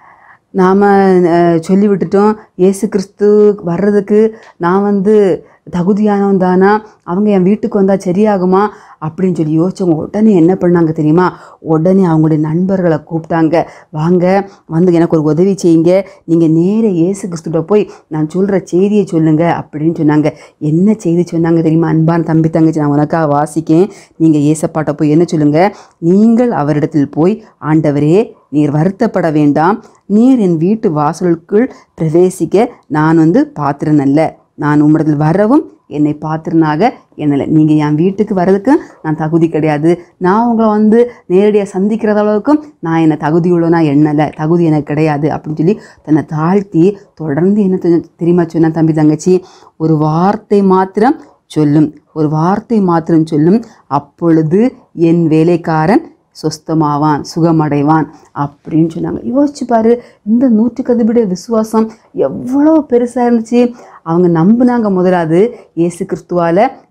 நாம் சொல்லி விட்டுட்டோம் இயேசு கிறிஸ்து வர்றதுக்கு நான் வந்து தகுதியானவன் தானா அவங்க என் வீட்டுக்கு வந்தால் சரியாகுமா அப்படின்னு சொல்லி யோசிச்சவங்க உடனே என்ன பண்ணாங்க தெரியுமா உடனே அவங்களுடைய நண்பர்களை கூப்பிட்டாங்க வாங்க வந்து எனக்கு ஒரு உதவி செய்யுங்க நீங்கள் நேர இயேசு கிறிஸ்துட்ட போய் நான் சொல்கிற செய்தியை சொல்லுங்க அப்படின்னு சொன்னாங்க என்ன செய்தி சொன்னாங்க தெரியுமா அன்பான தம்பி தங்கச்சி நான் உனக்காக வாசிக்கேன் நீங்கள் ஏசப்பாட்ட போய் என்ன சொல்லுங்க நீங்கள் அவரிடத்தில் போய் ஆண்டவரே நீர் வருத்தப்பட வேண்டாம் நீர் என் வீட்டு வாசலுக்குள் பிரவேசிக்க நான் வந்து பாத்திரன் அல்ல நான் உம்மிடத்தில் வரவும் என்னை பாத்திரனாக என்னலை நீங்கள் என் வீட்டுக்கு வர்றதுக்கு நான் தகுதி கிடையாது நான் உங்களை வந்து நேரடியாக சந்திக்கிறது அளவுக்கும் நான் என்னை தகுதியுள்ளனா எண்ணலை தகுதி எனக்கு கிடையாது அப்படின்னு சொல்லி தன்னை தாழ்த்தி தொடர்ந்து என்ன தெ- தெரியுமா சொன்ன தம்பி தங்கச்சி ஒரு வார்த்தை மாத்திரம் சொல்லும் ஒரு வார்த்தை மாத்திரம் சொல்லும் அப்பொழுது என் வேலைக்காரன் சொஸ்தமாவான் சுகமடைவான் அப்படின்னு சொன்னாங்க யோசிச்சு பாரு இந்த நூற்றுக்கு அதிபடிய விசுவாசம் எவ்வளோ பெருசாக இருந்துச்சு அவங்க நம்பினாங்க முதலாவது இயேசு கிறிஸ்துவால்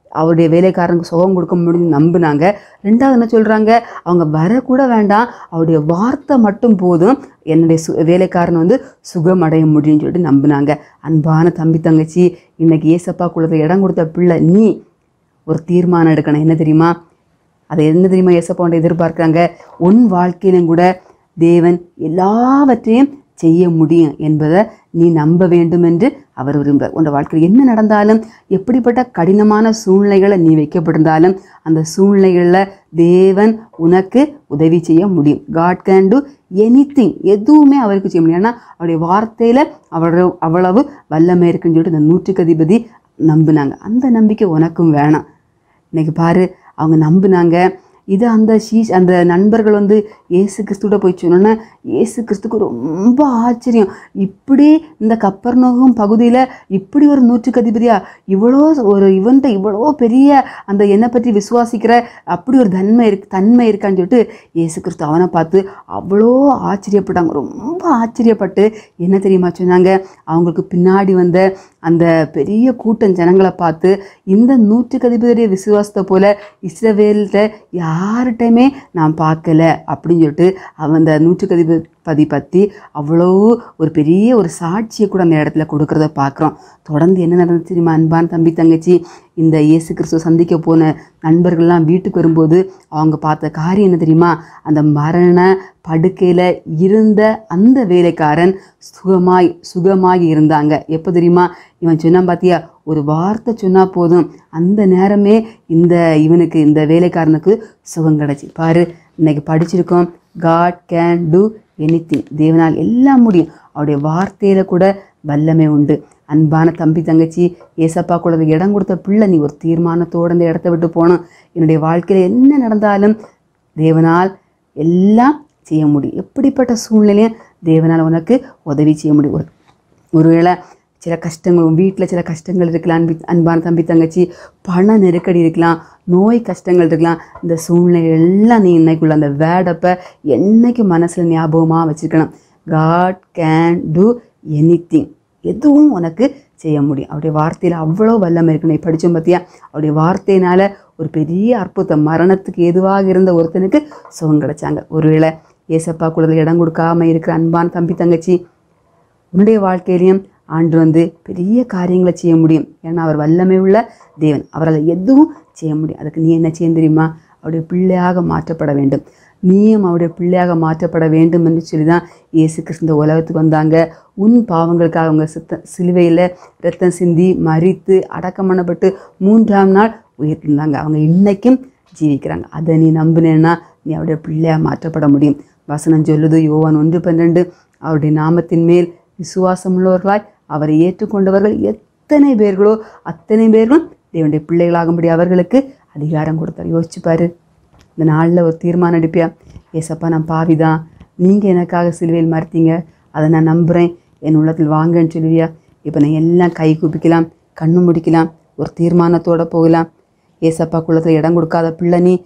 அவருடைய வேலைக்காரனுக்கு சுகம் கொடுக்க முடியும்னு நம்பினாங்க ரெண்டாவது என்ன சொல்கிறாங்க அவங்க வரக்கூட வேண்டாம் அவருடைய வார்த்தை மட்டும் போதும் என்னுடைய சு வேலைக்காரன் வந்து சுகம் அடைய முடியும்னு சொல்லிட்டு நம்பினாங்க அன்பான தம்பி தங்கச்சி இன்னைக்கு ஏசப்பா குளத்தில் இடம் கொடுத்த பிள்ளை நீ ஒரு தீர்மானம் எடுக்கணும் என்ன தெரியுமா அதை என்ன தெரியுமா ஏசப்பாண்ட எதிர்பார்க்குறாங்க உன் வாழ்க்கையிலும் கூட தேவன் எல்லாவற்றையும் செய்ய முடியும் என்பதை நீ நம்ப வேண்டும் என்று அவர் விரும்புகிறார் உன் வாழ்க்கையில் என்ன நடந்தாலும் எப்படிப்பட்ட கடினமான சூழ்நிலைகளை நீ வைக்கப்பட்டிருந்தாலும் அந்த சூழ்நிலைகளில் தேவன் உனக்கு உதவி செய்ய முடியும் காட் கேன் டு எனிதிங் எதுவுமே அவருக்கு செய்ய முடியும் ஏன்னா அவருடைய வார்த்தையில் அவ்வளவு அவ்வளவு வல்லமை இருக்குன்னு சொல்லிட்டு இந்த நூற்றுக்கு அதிபதி நம்பினாங்க அந்த நம்பிக்கை உனக்கும் வேணாம் இன்னைக்கு பாரு அவங்க நம்பினாங்க இது அந்த ஷீஷ் அந்த நண்பர்கள் வந்து இயேசு கிறிஸ்துவோட போய் சொன்னோன்னே இயேசு கிறிஸ்துக்கு ரொம்ப ஆச்சரியம் இப்படி இந்த கப்பர்நோகம் பகுதியில் இப்படி ஒரு நூற்றுக்கு அதிபதியா இவ்வளோ ஒரு இவன்ட்ட இவ்வளோ பெரிய அந்த என்னை பற்றி விசுவாசிக்கிற அப்படி ஒரு தன்மை இருக்கு தன்மை இருக்கான்னு சொல்லிட்டு இயேசு கிறிஸ்து அவனை பார்த்து அவ்வளோ ஆச்சரியப்பட்டாங்க ரொம்ப ஆச்சரியப்பட்டு என்ன தெரியுமா சொன்னாங்க அவங்களுக்கு பின்னாடி வந்த அந்த பெரிய கூட்டம் ஜனங்களை பார்த்து இந்த நூற்றுக்கு அதிபதியுடைய விசுவாசத்தை போல இஸ்ரவேல்கிட்ட யார்கிட்டையுமே நான் பார்க்கல அப்படின்னு சொல்லிட்டு அவன் அந்த நூற்றுக்கு அதிபதி பற்றி அவ்வளோ ஒரு பெரிய ஒரு சாட்சியை கூட அந்த இடத்துல கொடுக்கறத பார்க்குறோம் தொடர்ந்து என்ன நடந்துச்சு தெரியுமா அன்பான தம்பி தங்கச்சி இந்த இயேசு கிறிஸ்துவ சந்திக்க போன நண்பர்கள்லாம் வீட்டுக்கு வரும்போது அவங்க பார்த்த காரியம் என்ன தெரியுமா அந்த மரண படுக்கையில் இருந்த அந்த வேலைக்காரன் சுகமாய் சுகமாகி இருந்தாங்க எப்போ தெரியுமா இவன் சொன்னான் பார்த்தியா ஒரு வார்த்தை சொன்னால் போதும் அந்த நேரமே இந்த இவனுக்கு இந்த வேலைக்காரனுக்கு சுகம் கிடச்சி பாரு இன்னைக்கு படிச்சிருக்கோம் காட் கேன் டூ எனிதிங் தேவனால் எல்லாம் முடியும் அவருடைய வார்த்தையில கூட வல்லமை உண்டு அன்பான தம்பி தங்கச்சி ஏசப்பா கூட இடம் கொடுத்த பிள்ளை நீ ஒரு தீர்மானத்தோடு அந்த இடத்த விட்டு போகணும் என்னுடைய வாழ்க்கையில் என்ன நடந்தாலும் தேவனால் எல்லாம் செய்ய முடியும் எப்படிப்பட்ட சூழ்நிலையும் தேவனால் உனக்கு உதவி செய்ய முடியும் ஒரு ஒருவேளை சில கஷ்டங்கள் உன் வீட்டில் சில கஷ்டங்கள் இருக்கலாம் அன்பி அன்பான தம்பி தங்கச்சி பண நெருக்கடி இருக்கலாம் நோய் கஷ்டங்கள் இருக்கலாம் இந்த சூழ்நிலை எல்லாம் நீ இன்னைக்குள்ள அந்த வேடப்பை என்னைக்கு மனசில் ஞாபகமாக வச்சுருக்கணும் காட் கேன் டூ எனிதிங் எதுவும் உனக்கு செய்ய முடியும் அவருடைய வார்த்தையில் அவ்வளோ வல்லமை இருக்கு நீ படித்தோம் பார்த்தியா அவருடைய வார்த்தையினால் ஒரு பெரிய அற்புதம் மரணத்துக்கு எதுவாக இருந்த ஒருத்தனுக்கு சுகம் கிடைச்சாங்க ஒருவேளை ஏசப்பா குழந்தை இடம் கொடுக்காம இருக்கிற அன்பான தம்பி தங்கச்சி உன்னுடைய வாழ்க்கையிலையும் ஆண்டு வந்து பெரிய காரியங்களை செய்ய முடியும் ஏன்னா அவர் வல்லமை உள்ள தேவன் அவரால் எதுவும் செய்ய முடியும் அதுக்கு நீ என்ன செய்ய தெரியுமா அவருடைய பிள்ளையாக மாற்றப்பட வேண்டும் நீயும் அவருடைய பிள்ளையாக மாற்றப்பட வேண்டும் என்று சொல்லி தான் இயேசு கிறிஸ்து இந்த உலகத்துக்கு வந்தாங்க உன் பாவங்களுக்காக அவங்க சித்த சிலுவையில் ரத்தம் சிந்தி மறித்து அடக்கம் பண்ணப்பட்டு மூன்றாம் நாள் உயிர்த்திருந்தாங்க அவங்க இன்னைக்கும் ஜீவிக்கிறாங்க அதை நீ நம்பினேன்னா நீ அவருடைய பிள்ளையாக மாற்றப்பட முடியும் வசனம் சொல்லுது யோவான் ஒன்று பன்னெண்டு அவருடைய நாமத்தின் மேல் விசுவாசம் உள்ளவர்களாய் அவரை ஏற்றுக்கொண்டவர்கள் எத்தனை பேர்களோ அத்தனை பேர்களும் தேவனுடைய பிள்ளைகளாகும்படி அவர்களுக்கு அதிகாரம் கொடுத்தார் யோசிச்சு பாரு இந்த நாளில் ஒரு தீர்மானம் எடுப்பியா ஏசப்பா நான் பாவிதான் நீங்கள் எனக்காக சிலுவையில் மறுத்தீங்க அதை நான் நம்புகிறேன் என் உள்ளத்தில் வாங்கன்னு சொல்லுவியா இப்போ நான் எல்லாம் கை குப்பிக்கலாம் கண்ணு முடிக்கலாம் ஒரு தீர்மானத்தோட போகலாம் ஏசப்பா குள்ளத்தில் இடம் கொடுக்காத பிள்ளை நீ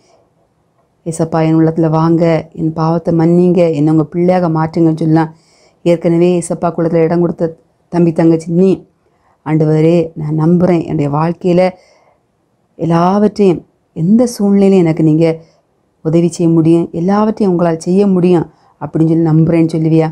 ஏசப்பா என் உள்ளத்தில் வாங்க என் பாவத்தை மன்னிங்க என்னை உங்கள் பிள்ளையாக மாற்றுங்கன்னு சொல்லலாம் ஏற்கனவே ஏசப்பா குளத்தில் இடம் கொடுத்த தம்பி தங்கச்சி நீ ஆண்டவரே நான் நம்புகிறேன் என்னுடைய வாழ்க்கையில் எல்லாவற்றையும் எந்த சூழ்நிலையிலும் எனக்கு நீங்கள் உதவி செய்ய முடியும் எல்லாவற்றையும் உங்களால் செய்ய முடியும் அப்படின்னு சொல்லி நம்புகிறேன்னு சொல்லுவியா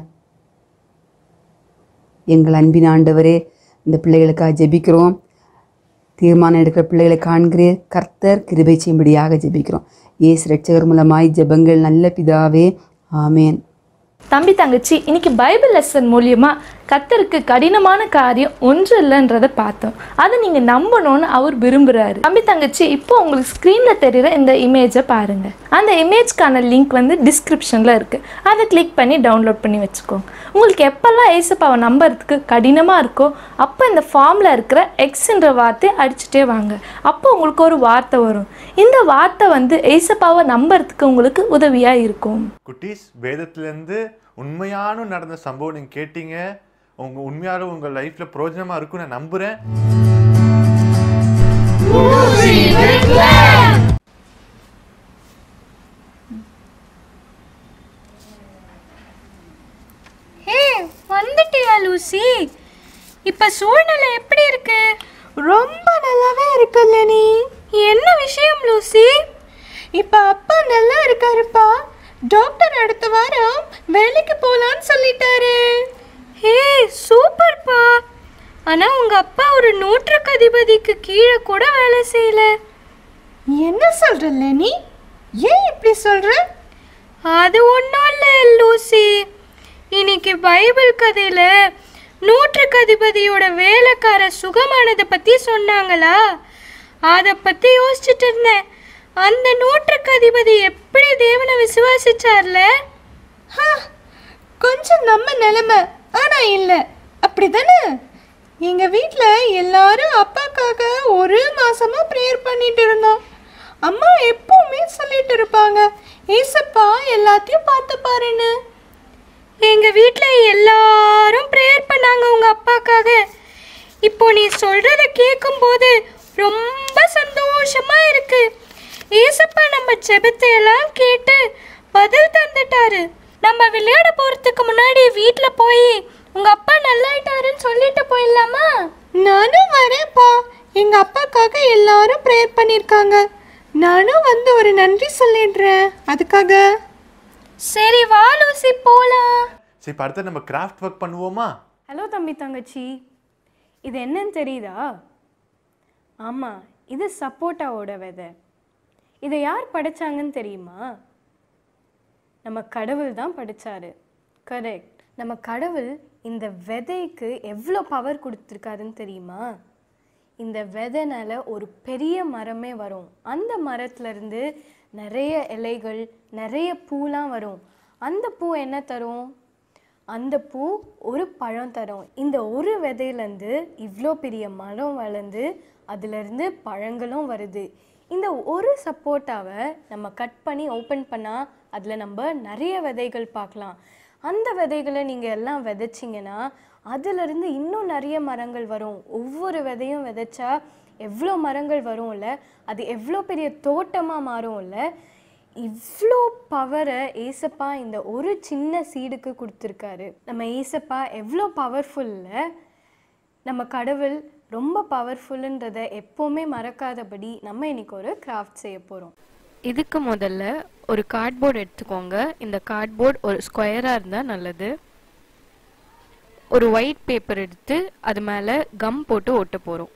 எங்கள் அன்பின் ஆண்டவரே இந்த பிள்ளைகளுக்காக ஜெபிக்கிறோம் தீர்மானம் எடுக்கிற பிள்ளைகளை காண்கிறேன் கர்த்தர் கிருபை செய்யும்படியாக ஜெபிக்கிறோம் ஏசு ரட்சகர் மூலமாய் ஜெபங்கள் நல்ல பிதாவே ஆமேன் தம்பி தங்கச்சி இன்னைக்கு பைபிள் லெசன் மூலியமா கத்தருக்கு கடினமான காரியம் ஒன்று இல்லைன்றத பார்த்தோம் அதை நீங்க நம்பணும்னு அவர் விரும்புறாரு தம்பி தங்கச்சி இப்போ உங்களுக்கு ஸ்க்ரீன்ல தெரியுற இந்த இமேஜை பாருங்க அந்த இமேஜ்க்கான லிங்க் வந்து டிஸ்கிரிப்ஷன்ல இருக்கு அதை கிளிக் பண்ணி டவுன்லோட் பண்ணி வச்சுக்கோங்க உங்களுக்கு எப்பெல்லாம் ஏசப்பாவை நம்புறதுக்கு கடினமா இருக்கோ அப்போ இந்த ஃபார்ம்ல இருக்கிற எக்ஸ்ன்ற வார்த்தை அடிச்சுட்டே வாங்க அப்போ உங்களுக்கு ஒரு வார்த்தை வரும் இந்த வார்த்தை வந்து ஏசப்பாவை நம்புறதுக்கு உங்களுக்கு உதவியா இருக்கும் குட்டீஸ் வேதத்திலேருந்து உண்மையான நடந்த சம்பவம் நீங்கள் கேட்டீங்க உங்க உண்மையாலும் உங்கள் லைஃப்ல பிரயோஜனமா இருக்கும் நான் நம்புறேன் ஹே வந்துட்டியா லூசி இப்ப சூழ்நிலை எப்படி இருக்கு ரொம்ப நல்லாவே இருக்குல்ல நீ என்ன விஷயம் லூசி இப்ப அப்பா நல்லா இருக்காருப்பா டாக்டர் அடுத்த வாரம் வேலைக்கு போலான்னு சொல்லிட்டாரு ஹே சூப்பர்ப்பா ஆனா உங்க அப்பா ஒரு நூற்றுக்கு அதிபதிக்கு கீழே கூட வேலை செய்யல என்ன சொல்ற லெனி ஏன் இப்படி சொல்ற அது ஒன்றும் இல்லை லூசி இன்னைக்கு பைபிள் கதையில நூற்றுக்கு அதிபதியோட வேலைக்கார சுகமானதை பத்தி சொன்னாங்களா அதை பத்தி யோசிச்சுட்டு இருந்தேன் அந்த நூற்றுக்கு அதிபதி எப்படி தேவனை விசுவாசிச்சார்ல கொஞ்சம் நம்ம நிலைமை ஆனா இல்ல அப்படிதானே எங்க வீட்ல எல்லாரும் அப்பாக்காக ஒரு மாசமா ப்ரேயர் பண்ணிட்டு இருந்தோம் அம்மா எப்பவுமே சொல்லிட்டு இருப்பாங்க ஏசப்பா எல்லாத்தையும் பார்த்து பாருன்னு எங்க வீட்ல எல்லாரும் ப்ரேயர் பண்ணாங்க உங்க அப்பாக்காக இப்போ நீ சொல்றத கேட்கும்போது ரொம்ப சந்தோஷமா இருக்கு ஏசப்பா நம்ம ஜெபத்தை எல்லாம் கேட்டு பதில் தந்துட்டாரு நம்ம விளையாட போறதுக்கு முன்னாடி வீட்ல போய் உங்க அப்பா நல்லாயிட்டாருன்னு சொல்லிட்டு போயிடலாமா நானும் வரேன்ப்பா எங்க அப்பாக்காக எல்லாரும் ப்ரேயர் பண்ணிருக்காங்க நானும் வந்து ஒரு நன்றி சொல்லிடுறேன் அதுக்காக சரி வா லூசி போலாம் சரி இப்போ அடுத்து நம்ம கிராஃப்ட் ஒர்க் பண்ணுவோமா ஹலோ தம்பி தங்கச்சி இது என்னன்னு தெரியுதா ஆமாம் இது சப்போட்டாவோட விதை இதை யார் படைச்சாங்கன்னு தெரியுமா நம்ம கடவுள் தான் படைச்சாரு கரெக்ட் நம்ம கடவுள் இந்த விதைக்கு எவ்வளோ பவர் கொடுத்துருக்காருன்னு தெரியுமா இந்த விதைனால ஒரு பெரிய மரமே வரும் அந்த மரத்துல இருந்து நிறைய இலைகள் நிறைய பூலாம் வரும் அந்த பூ என்ன தரும் அந்த பூ ஒரு பழம் தரும் இந்த ஒரு விதையிலேருந்து இவ்வளோ பெரிய மரம் வளர்ந்து அதுலேருந்து பழங்களும் வருது இந்த ஒரு சப்போட்டாவை நம்ம கட் பண்ணி ஓப்பன் பண்ணால் அதில் நம்ம நிறைய விதைகள் பார்க்கலாம் அந்த விதைகளை நீங்கள் எல்லாம் விதைச்சிங்கன்னா அதிலிருந்து இன்னும் நிறைய மரங்கள் வரும் ஒவ்வொரு விதையும் விதைச்சா எவ்வளோ மரங்கள் வரும்ல அது எவ்வளோ பெரிய தோட்டமாக மாறும்ல இவ்வளோ பவரை ஏசப்பா இந்த ஒரு சின்ன சீடுக்கு கொடுத்துருக்காரு நம்ம ஏசப்பா எவ்வளோ பவர்ஃபுல்ல நம்ம கடவுள் ரொம்ப பவர்ஃபுல்லுன்றதை எப்போவுமே மறக்காதபடி நம்ம இன்னைக்கு ஒரு கிராஃப்ட் செய்ய போகிறோம் இதுக்கு முதல்ல ஒரு கார்ட்போர்டு எடுத்துக்கோங்க இந்த கார்ட்போர்ட் ஒரு ஸ்கொயராக இருந்தால் நல்லது ஒரு ஒயிட் பேப்பர் எடுத்து அது மேலே கம் போட்டு ஒட்ட போகிறோம்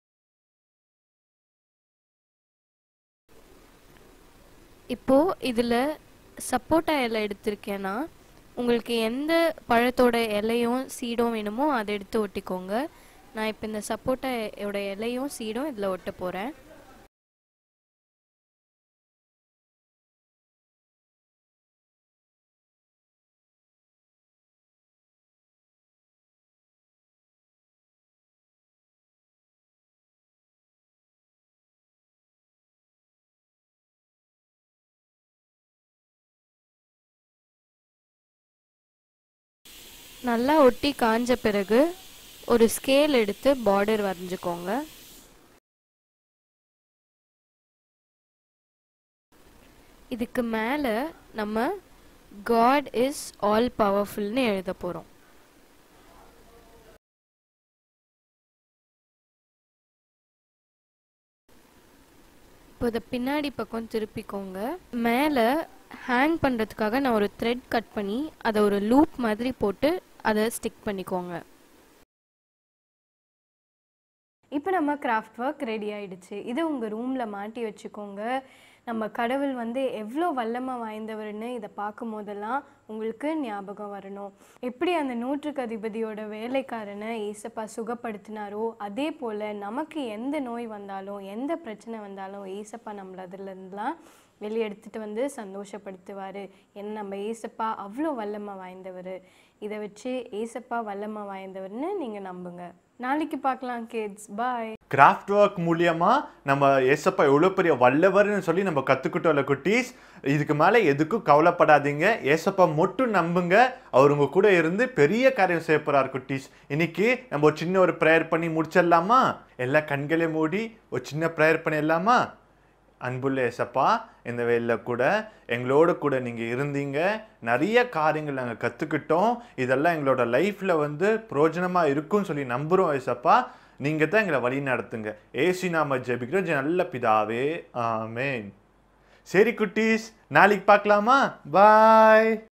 இப்போது இதில் சப்போட்டா இலை எடுத்திருக்கேன்னா உங்களுக்கு எந்த பழத்தோட இலையும் சீடும் வேணுமோ அதை எடுத்து ஒட்டிக்கோங்க நான் இப்போ இந்த சப்போட்டாவோட இலையும் சீடும் இதில் ஒட்ட போகிறேன் நல்லா ஒட்டி காஞ்ச பிறகு ஒரு ஸ்கேல் எடுத்து பார்டர் வரைஞ்சிக்கோங்க இதுக்கு மேலே நம்ம காட் இஸ் ஆல் பவர்ஃபுல்னு எழுத போகிறோம் இப்போ இதை பின்னாடி பக்கம் திருப்பிக்கோங்க மேலே ஹேங் பண்ணுறதுக்காக நான் ஒரு த்ரெட் கட் பண்ணி அதை ஒரு லூப் மாதிரி போட்டு அதை ஸ்டிக் பண்ணிக்கோங்க இப்போ நம்ம கிராஃப்ட் ஒர்க் ரெடி ஆயிடுச்சு இது உங்கள் ரூமில் மாட்டி வச்சுக்கோங்க நம்ம கடவுள் வந்து எவ்வளோ வல்லமை வாய்ந்தவர்னு இதை பார்க்கும் போதெல்லாம் உங்களுக்கு ஞாபகம் வரணும் எப்படி அந்த நூற்றுக்கு அதிபதியோட வேலைக்காரனை ஏசப்பா சுகப்படுத்தினாரோ அதே போல் நமக்கு எந்த நோய் வந்தாலும் எந்த பிரச்சனை வந்தாலும் ஏசப்பா நம்மள அதுலேருந்துலாம் வெளியெடுத்துட்டு வந்து சந்தோஷப்படுத்துவார் என்ன நம்ம ஏசப்பா அவ்வளோ வல்லமை வாய்ந்தவர் இதை வச்சு ஏசப்பா வல்லமை வாய்ந்தவர்னு நீங்கள் நம்புங்க நாளைக்கு பார்க்கலாம் கிட்ஸ் பாய் கிராஃப்ட் ஒர்க் மூலியமா நம்ம ஏசப்பா எவ்வளோ பெரிய வல்லவர்னு சொல்லி நம்ம கற்றுக்கிட்டோம்ல குட்டீஸ் இதுக்கு மேலே எதுக்கும் கவலைப்படாதீங்க ஏசப்பா மட்டும் நம்புங்க அவர் உங்க கூட இருந்து பெரிய காரியம் செய்ய போறார் குட்டீஸ் இன்னைக்கு நம்ம ஒரு சின்ன ஒரு ப்ரேயர் பண்ணி முடிச்சிடலாமா எல்லா கண்களையும் மூடி ஒரு சின்ன ப்ரேயர் பண்ணிடலாமா அன்புள்ள ஏசப்பா இந்த வேலையில் கூட எங்களோட கூட நீங்கள் இருந்தீங்க நிறைய காரியங்கள் நாங்கள் கற்றுக்கிட்டோம் இதெல்லாம் எங்களோட லைஃப்பில் வந்து பிரயோஜனமாக இருக்கும்னு சொல்லி நம்புகிறோம் ஏசப்பா நீங்க தான் எங்களை வழி நடத்துங்க ஏசி நாம ஜெபிக்கிறோம் ஜெ- நல்ல பிதாவே ஆமென் சரி குட்டீஸ் நாளைக்கு பார்க்கலாமா பாய்